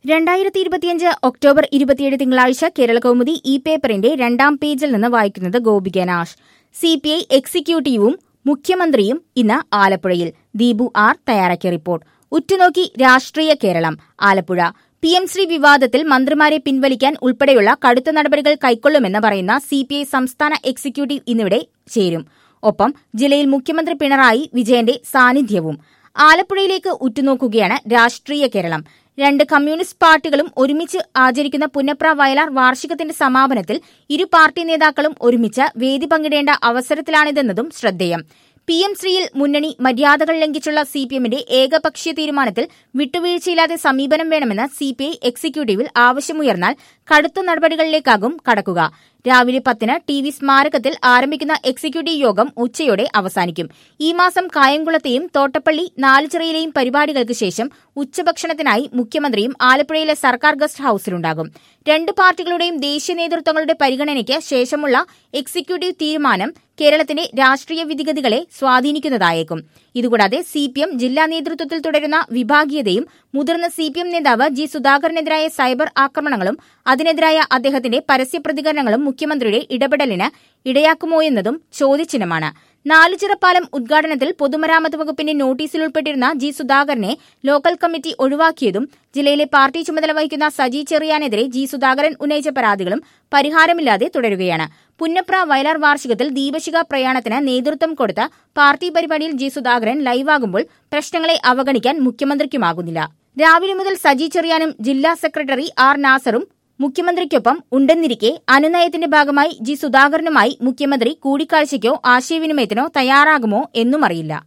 രണ്ടായിരത്തി ഇരുപത്തിയഞ്ച് ഒക്ടോബർ ഇരുപത്തിയേഴ് തിങ്കളാഴ്ച കേരള കൗമുദി ഇ പേപ്പറിന്റെ രണ്ടാം പേജിൽ നിന്ന് വായിക്കുന്നത് Gopika Nash C P I എക്സിക്യൂട്ടീവും മുഖ്യമന്ത്രിയും ഇന്ന് ആലപ്പുഴയിൽ ദീപു ആർ തയ്യാറാക്കിയ റിപ്പോർട്ട് ഉറ്റുനോക്കി രാഷ്ട്രീയ കേരളം ആലപ്പുഴ പി എം ശ്രീ വിവാദത്തിൽ മന്ത്രിമാരെ പിൻവലിക്കാൻ ഉൾപ്പെടെയുള്ള കടുത്ത നടപടികൾ കൈക്കൊള്ളുമെന്ന് പറയുന്ന സി പി ഐ സംസ്ഥാന എക്സിക്യൂട്ടീവ് ഇന്നിവിടെ ചേരും ഒപ്പം ജില്ലയിൽ മുഖ്യമന്ത്രി പിണറായി വിജയന്റെ സാന്നിധ്യവും ആലപ്പുഴയിലേക്ക് ഉറ്റുനോക്കുകയാണ് രാഷ്ട്രീയ കേരളം രണ്ട് കമ്മ്യൂണിസ്റ്റ് പാർട്ടികളും ഒരുമിച്ച് ആചരിക്കുന്ന പുന്നപ്ര വയലാർ വാർഷികത്തിന്റെ സമാപനത്തിൽ ഇരു പാർട്ടി നേതാക്കളും ഒരുമിച്ച് വേദി പങ്കിടേണ്ട അവസരത്തിലാണിതെന്നതും ശ്രദ്ധേയം പി എം ശ്രീയിൽ മുന്നണി മര്യാദകൾ ലംഘിച്ചുള്ള സി പി എമ്മിന്റെ ഏകപക്ഷീയ തീരുമാനത്തിൽ വിട്ടുവീഴ്ചയില്ലാതെ സമീപനം വേണമെന്ന് സി പി ഐ എക്സിക്യൂട്ടീവിൽ ആവശ്യമുയർന്നാൽ കടുത്ത നടപടികളിലേക്കാകും കടക്കുക രാവിലെ പത്തിന് ടി വി സ്മാരകത്തിൽ ആരംഭിക്കുന്ന എക്സിക്യൂട്ടീവ് യോഗം ഉച്ചയോടെ അവസാനിക്കും ഈ മാസം കായംകുളത്തെയും തോട്ടപ്പള്ളി നാലുചിറയിലെയും പരിപാടികൾക്ക് ശേഷം ഉച്ചഭക്ഷണത്തിനായി മുഖ്യമന്ത്രിയും ആലപ്പുഴയിലെ സർക്കാർ ഗസ്റ്റ് ഹൌസിലുണ്ടാകും രണ്ട് പാർട്ടികളുടെയും ദേശീയ നേതൃത്വങ്ങളുടെ പരിഗണനയ്ക്ക് ശേഷമുള്ള എക്സിക്യൂട്ടീവ് തീരുമാനം കേരളത്തിന്റെ രാഷ്ട്രീയ വിധിഗതികളെ സ്വാധീനിക്കുന്നതായേക്കും ഇതുകൂടാതെ സി പി എം ജില്ലാ നേതൃത്വത്തിൽ തുടരുന്ന വിഭാഗീയതയും മുതിർന്ന സി പി എം നേതാവ് ജി സുധാകരനെതിരായ സൈബർ ആക്രമണങ്ങളും അതിനെതിരായ അദ്ദേഹത്തിന്റെ പരസ്യ പ്രതികരണങ്ങളും മുഖ്യമന്ത്രിയുടെ ഇടപെടലിന് ഇടയാക്കുമോ എന്നതും ചോദ്യചിഹ്നമാണ് നാലുചിറപ്പാലം ഉദ്ഘാടനത്തിൽ പൊതുമരാമത്ത് വകുപ്പിന്റെ നോട്ടീസിൽ ഉൾപ്പെട്ടിരുന്ന ജി സുധാകരനെ ലോക്കൽ കമ്മിറ്റി ഒഴിവാക്കിയതും ജില്ലയിലെ പാർട്ടി ചുമതല വഹിക്കുന്ന സജി ചെറിയാനെതിരെ ജി സുധാകരൻ ഉന്നയിച്ച പരാതികളും പരിഹാരമില്ലാതെ തുടരുകയാണ് പുന്നപ്ര വയലാർ വാർഷികത്തിൽ ദീപശിഖ പ്രയാണത്തിന് നേതൃത്വം കൊടുത്ത പാർട്ടി പരിപാടിയിൽ ജി സുധാകരൻ ലൈവാകുമ്പോൾ പ്രശ്നങ്ങളെ അവഗണിക്കാൻ മുഖ്യമന്ത്രിക്കുമാകുന്നില്ല രാവിലെ മുതൽ സജി ചെറിയാനും ജില്ലാ സെക്രട്ടറി ആർ നാസറും മുഖ്യമന്ത്രിക്കൊപ്പം ഉണ്ടെന്നിരിക്കെ അനുനയത്തിന്റെ ഭാഗമായി ജി സുധാകരനുമായി മുഖ്യമന്ത്രി കൂടിക്കാഴ്ചയ്ക്കോ ആശയവിനിമയത്തിനോ തയ്യാറാകുമോ എന്നും അറിയില്ല